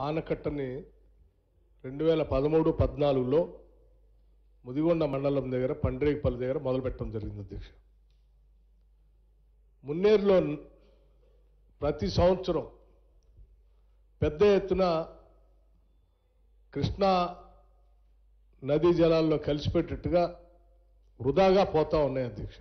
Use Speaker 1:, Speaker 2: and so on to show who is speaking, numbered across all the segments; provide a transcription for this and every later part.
Speaker 1: ఆనకట్టని రెండు వేల పదమూడు పద్నాలుగులో ముదిగొండ మండలం దగ్గర పండ్రేగిపల్లి దగ్గర మొదలుపెట్టడం జరిగింది అధ్యక్ష మున్నేరులో ప్రతి సంవత్సరం పెద్ద ఎత్తున కృష్ణా నదీ జలాల్లో కలిసిపెట్టేట్టుగా వృధాగా పోతా ఉన్నాయి అధ్యక్ష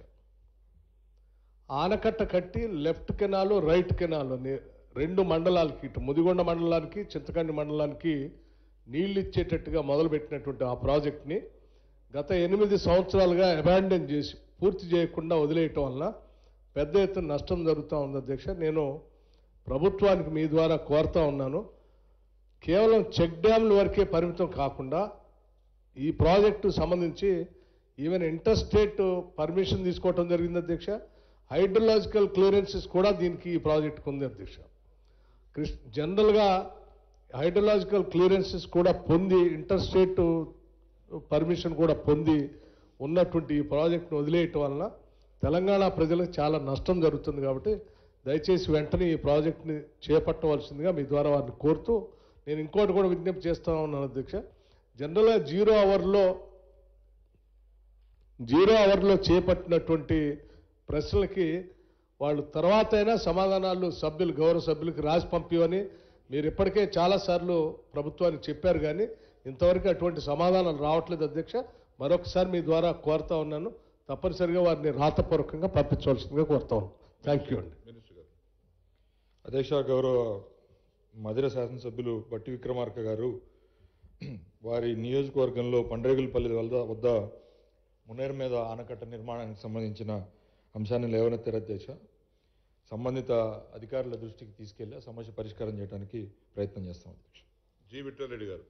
Speaker 1: ఆనకట్ట కట్టి లెఫ్ట్ కెనాలు రైట్ కెనాలు అని రెండు మండలాలకి ఇటు ముదిగొండ మండలానికి చింతకండి మండలానికి నీళ్లు ఇచ్చేటట్టుగా మొదలుపెట్టినటువంటి ఆ ప్రాజెక్ట్ని గత ఎనిమిది సంవత్సరాలుగా అబాండన్ చేసి పూర్తి చేయకుండా వదిలేయటం వల్ల పెద్ద ఎత్తున నష్టం జరుగుతూ ఉంది అధ్యక్ష నేను ప్రభుత్వానికి మీ ద్వారా కోరుతా ఉన్నాను కేవలం చెక్ డ్యామ్ల వరకే పరిమితం కాకుండా ఈ ప్రాజెక్టు సంబంధించి ఈవెన్ ఇంటర్ స్టేట్ పర్మిషన్ తీసుకోవటం జరిగింది అధ్యక్ష హైడ్రలాజికల్ క్లియరెన్సెస్ కూడా దీనికి ఈ ప్రాజెక్టుకు ఉంది అధ్యక్ష కృష్ణ జనరల్గా హైడ్రలాజికల్ క్లియరెన్సెస్ కూడా పొంది ఇంటర్ స్టేట్ పర్మిషన్ కూడా పొంది ఉన్నటువంటి ఈ ప్రాజెక్టును వదిలేయటం వలన తెలంగాణ ప్రజలకు చాలా నష్టం జరుగుతుంది కాబట్టి దయచేసి వెంటనే ఈ ప్రాజెక్టుని చేపట్టవలసిందిగా మీ ద్వారా వారిని కోరుతూ నేను ఇంకోటి కూడా విజ్ఞప్తి చేస్తా ఉన్నాను అధ్యక్ష జనరల్గా జీరో అవర్లో జీరో అవర్లో చేపట్టినటువంటి ప్రశ్నలకి వాళ్ళు తర్వాత అయినా సమాధానాలు సభ్యులు గౌరవ సభ్యులకు రాసి పంపివని మీరు ఇప్పటికే చాలాసార్లు ప్రభుత్వానికి చెప్పారు కానీ ఇంతవరకు అటువంటి సమాధానాలు రావట్లేదు అధ్యక్ష మరొకసారి మీ ద్వారా కోరుతా ఉన్నాను తప్పనిసరిగా వారిని రాతపూర్వకంగా పంపించవలసిందిగా కోరుతా ఉన్నాను థ్యాంక్ యూ అండి
Speaker 2: మినిస్టర్ గారు అధ్యక్ష గౌరవ మధుర శాసనసభ్యులు బట్టి విక్రమార్క గారు వారి నియోజకవర్గంలో పండ్రేగులపల్లి వద్ద వద్ద మునేరు మీద ఆనకట్ట నిర్మాణానికి సంబంధించిన అంశాన్ని లేవనెత్తారు అధ్యక్ష సంబంధిత అధికారుల దృష్టికి తీసుకెళ్లి ఆ సమస్య పరిష్కారం చేయడానికి ప్రయత్నం చేస్తాం అధ్యక్ష
Speaker 3: జి విఠలరెడ్డి గారు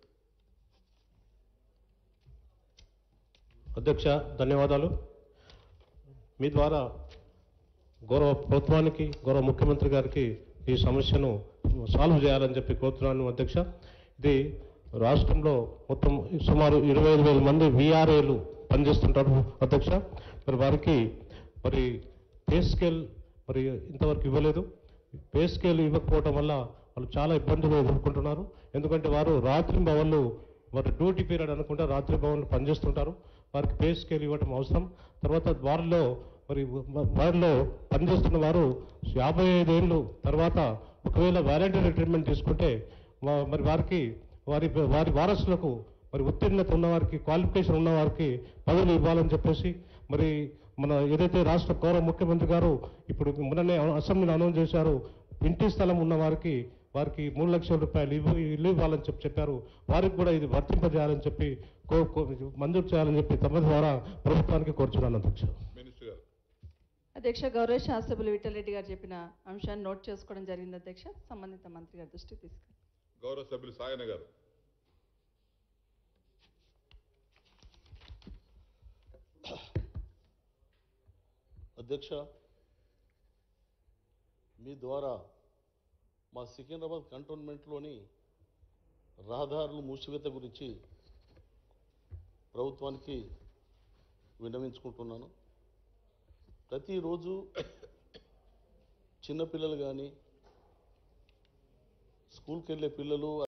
Speaker 4: అధ్యక్ష ధన్యవాదాలు మీ ద్వారా గౌరవ ప్రభుత్వానికి గౌరవ ముఖ్యమంత్రి గారికి ఈ సమస్యను సాల్వ్ చేయాలని చెప్పి కోరుతున్నాను అధ్యక్ష ఇది రాష్ట్రంలో మొత్తం సుమారు ఇరవై ఐదు వేల మంది విఆర్ఏలు పనిచేస్తుంటారు అధ్యక్ష మరి వారికి మరి పే స్కేల్ మరి ఇంతవరకు ఇవ్వలేదు పే స్కేల్ ఇవ్వకపోవడం వల్ల వాళ్ళు చాలా ఇబ్బందులు ఎదుర్కొంటున్నారు ఎందుకంటే వారు రాత్రి భవన్లు మరి డ్యూటీ పీరియడ్ అనుకుంటే రాత్రి భవన్లు పనిచేస్తుంటారు వారికి పే స్కేల్ ఇవ్వడం అవసరం తర్వాత వారిలో మరి వారిలో పనిచేస్తున్న వారు యాభై ఐదేళ్ళు తర్వాత ఒకవేళ వాలంటీర్ రిటైర్మెంట్ తీసుకుంటే వా- మరి వారికి వారి వారి వారసులకు మరి ఉత్తీర్ణత ఉన్న వారికి క్వాలిఫికేషన్ ఉన్న వారికి పదవులు ఇవ్వాలని చెప్పేసి మరి మన ఏదైతే రాష్ట్ర గౌరవ ముఖ్యమంత్రి గారు ఇప్పుడు మొన్ననే అసెంబ్లీలో అనౌన్స్ చేశారు ఇంటి స్థలం ఉన్న వారికి వారికి మూడు లక్షల రూపాయలు ఇవ్వ ఇల్లు ఇవ్వాలని చెప్పి చెప్పారు వారికి కూడా ఇది వర్తింపజేయాలని చెప్పి కో- కో- మంజూరు చేయాలని చెప్పి తమ ద్వారా ప్రభుత్వానికి కోరుచున్నాను అధ్యక్ష
Speaker 3: మినిస్టర్ గారు
Speaker 5: అధ్యక్ష గౌరవ శాస్త్రబులు విఠలరెడ్డి గారు చెప్పిన అంశాన్ని నోట్ చేసుకోవడం జరిగింది అధ్యక్ష సంబంధిత మంత్రి గారి దృష్టికి తీసుకెళ్ళి
Speaker 3: గౌరవ సభ్యులు సాయన గారు
Speaker 6: అధ్యక్ష మీ ద్వారా మా సికింద్రాబాద్ కంటోన్మెంట్లోని రహదారులు మూసివేత గురించి ప్రభుత్వానికి విన్నవించుకుంటున్నాను ప్రతిరోజు చిన్నపిల్లలు కానీ స్కూల్కి వెళ్ళే పిల్లలు